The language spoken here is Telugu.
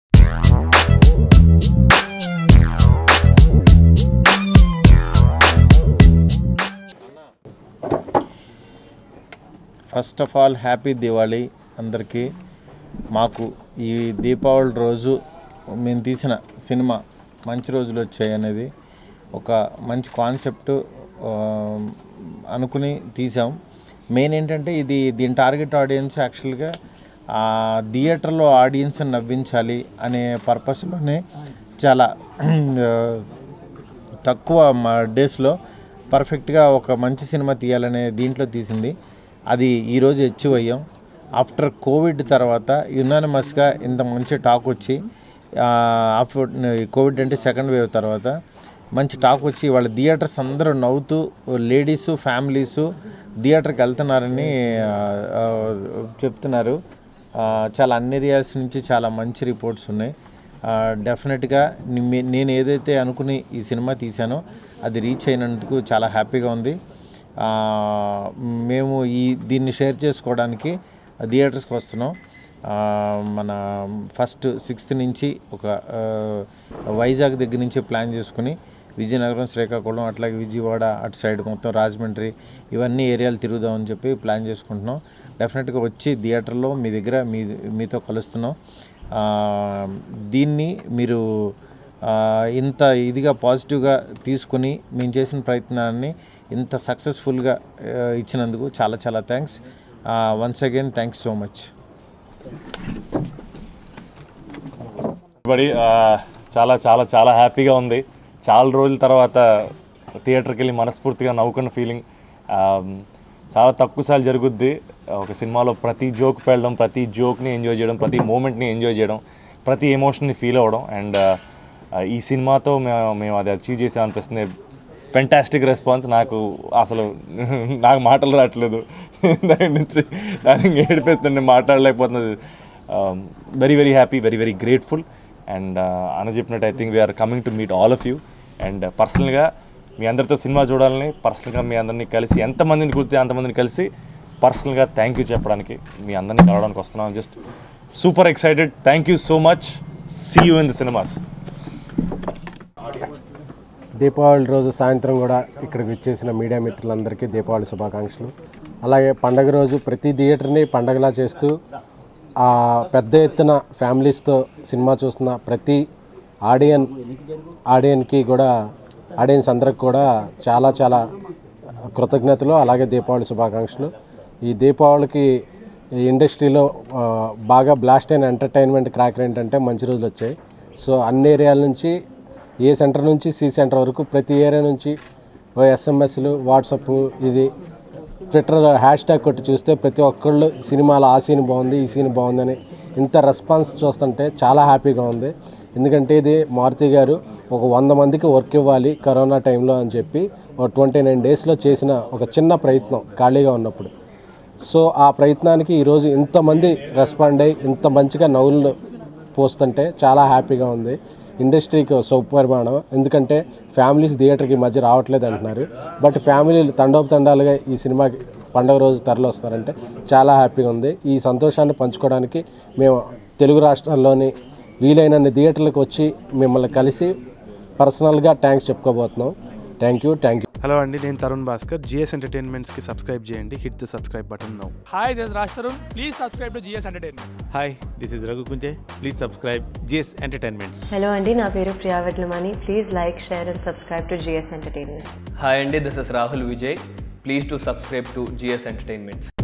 First of all happy Diwali అందరికీ మాకు ఈ దీపావళి రోజు మేము తీసిన సినిమా మంచి రోజులు వచ్చాయి అనేది ఒక మంచి కాన్సెప్ట్ ఆ, అనుకుని తీసాం మెయిన్ ఏంటంటే ఇది దీని టార్గెట్ ఆడియన్స్ యాక్చువల్గా ఆ థియేటర్లో ఆడియన్స్ని నవ్వించాలి అనే పర్పస్లోనే చాలా ఆ, తక్కువ డేస్లో పర్ఫెక్ట్గా ఒక మంచి సినిమా తీయాలనే దీంట్లో తీసింది అది ఈరోజు అచీవ్ అయ్యాం ఆఫ్టర్ కోవిడ్ తర్వాత యునానిమస్గా ఇంత మంచి టాక్ వచ్చి ఆఫ్టర్ కోవిడ్ అంటే సెకండ్ వేవ్ తర్వాత మంచి టాక్ వచ్చి వాళ్ళ థియేటర్స్ అందరూ నవ్వుతూ లేడీసు ఫ్యామిలీసు థియేటర్కి వెళ్తున్నారని ఆ, ఆ, చెప్తున్నారు ఆ, చాలా అన్ని ఏరియాస్ నుంచి చాలా మంచి రిపోర్ట్స్ ఉన్నాయి డెఫినెట్గా నేను ఏదైతే అనుకుని ఈ సినిమా తీశానో అది రీచ్ అయినందుకు చాలా హ్యాపీగా ఉంది ఆ, మేము ఈ దీన్ని షేర్ చేసుకోవడానికి థియేటర్స్కి వస్తున్నాం ఆ, మన ఫస్ట్ సిక్స్త్ నుంచి ఒక ఆ, వైజాగ్ దగ్గర నుంచి ప్లాన్ చేసుకుని విజయనగరం శ్రీకాకుళం అట్లాగే విజయవాడ అటు సైడ్ మొత్తం రాజమండ్రి ఇవన్నీ ఏరియాలు తిరుగుదామని చెప్పి ప్లాన్ చేసుకుంటున్నాం డెఫినెట్గా వచ్చి థియేటర్లో మీ దగ్గర మీ మీతో కలుస్తున్నాం ఆ, దీన్ని మీరు ఆ, ఇంత ఇదిగా పాజిటివ్గా తీసుకుని మేము చేసిన ప్రయత్నాన్ని ఇంత సక్సెస్ఫుల్గా ఆ, ఇచ్చినందుకు చాలా చాలా thanks once again thanks so much buddy చాలా చాలా చాలా హ్యాపీగా ఉంది చాలా రోజుల తర్వాత థియేటర్కి వెళ్ళి మనస్ఫూర్తిగా నవ్వుకున్న ఫీలింగ్ చాలా తక్కువసార్లు జరుగుద్ది ఒక సినిమాలో ప్రతి జోక్ పెళ్ళడం ప్రతి జోక్ని ఎంజాయ్ చేయడం ప్రతి మూమెంట్ని ఎంజాయ్ చేయడం ప్రతి ఎమోషన్ని ఫీల్ అవ్వడం అండ్ ఈ సినిమాతో మేము మేము అది అచీవ్ చేసాం అనిపిస్తుంది ఫెంటాస్టిక్ రెస్పాన్స్ నాకు అసలు నాకు మాటలు రావట్లేదు దాని నుంచి దానికి ఏడిపోతుంది మాట్లాడలేకపోతున్నది very very happy very very grateful and అన్న చెప్పినట్టు I think we're coming to meet all of you and పర్సనల్గా మీ అందరితో సినిమా చూడాలని పర్సనల్గా మీ అందరినీ కలిసి ఎంతమందిని కుదితే అంతమందిని కలిసి పర్సనల్గా థ్యాంక్ యూ చెప్పడానికి మీ అందరినీ కలవడానికి వస్తున్నాం just super excited thank you so much see you in the cinemas Deepavali రోజు సాయంత్రం కూడా ఇక్కడికి విచ్చేసిన మీడియా మిత్రులందరికీ దీపావళి శుభాకాంక్షలు అలాగే పండగ రోజు ప్రతి థియేటర్ని పండగలా చేస్తూ ఆ పెద్ద ఎత్తున ఫ్యామిలీస్తో సినిమా చూస్తున్న ప్రతి ఆడియన్ ఆడియన్కి కూడా ఆడియన్స్ అందరికి కూడా చాలా చాలా కృతజ్ఞతలు అలాగే దీపావళి శుభాకాంక్షలు ఈ దీపావళికి ఈ ఇండస్ట్రీలో ఆ, బాగా బ్లాస్ట్ అయిన ఎంటర్టైన్మెంట్ క్రాకర్ ఏంటంటే మంచి రోజులు వచ్చాయి సో అన్ని ఏరియాల నుంచి ఏ సెంటర్ నుంచి సి సెంటర్ వరకు ప్రతి ఏరియా నుంచి ఎస్ఎంఎస్లు వాట్సప్ ఇది ట్విట్టర్ హ్యాష్ ట్యాగ్ కొట్టి చూస్తే ప్రతి ఒక్కళ్ళు సినిమాలో ఆ సీన్ బాగుంది ఈ సీన్ బాగుందని ఇంత రెస్పాన్స్ చూస్తుంటే చాలా హ్యాపీగా ఉంది ఎందుకంటే ఇది మారుతి గారు ఒక వంద మందికి వర్క్ ఇవ్వాలి కరోనా టైంలో అని చెప్పి ఒక ట్వంటీ నైన్ డేస్లో చేసిన ఒక చిన్న ప్రయత్నం ఖాళీగా ఉన్నప్పుడు సో ఆ ప్రయత్నానికి ఈరోజు ఇంతమంది రెస్పాండ్ అయ్యి ఇంత మంచిగా నవ్వులు పోస్తుంటే చాలా హ్యాపీగా ఉంది ఇండస్ట్రీకి సుపరిమాణం ఎందుకంటే ఫ్యామిలీస్ థియేటర్కి ఈ మధ్య రావట్లేదు అంటున్నారు బట్ ఫ్యామిలీలు తండోపతండాలుగా ఈ సినిమాకి పండగ రోజు తరలి వస్తున్నారంటే చాలా హ్యాపీగా ఉంది ఈ సంతోషాన్ని పంచుకోవడానికి మేము తెలుగు రాష్ట్రాల్లోని వీలైనన్ని థియేటర్లకు వచ్చి మిమ్మల్ని కలిసి పర్సనల్గా థ్యాంక్స్ చెప్పుకోబోతున్నాం thank you thank you hello అండి నేను తరుణ్ భాస్కర్ జిఎస్ ఎంటర్టైన్మెంట్స్కి సబ్స్క్రైబ్ చేయండి hit the subscribe button now Hi, this is Raj Tarun. Please subscribe to GS Entertainment. Hi this is Raghu Kunje please subscribe GS entertainments hello అండి నా పేరు Priya Vetlamani please like share and subscribe to GS entertainment hi అండి this is Rahul Vijay please to subscribe to GS entertainments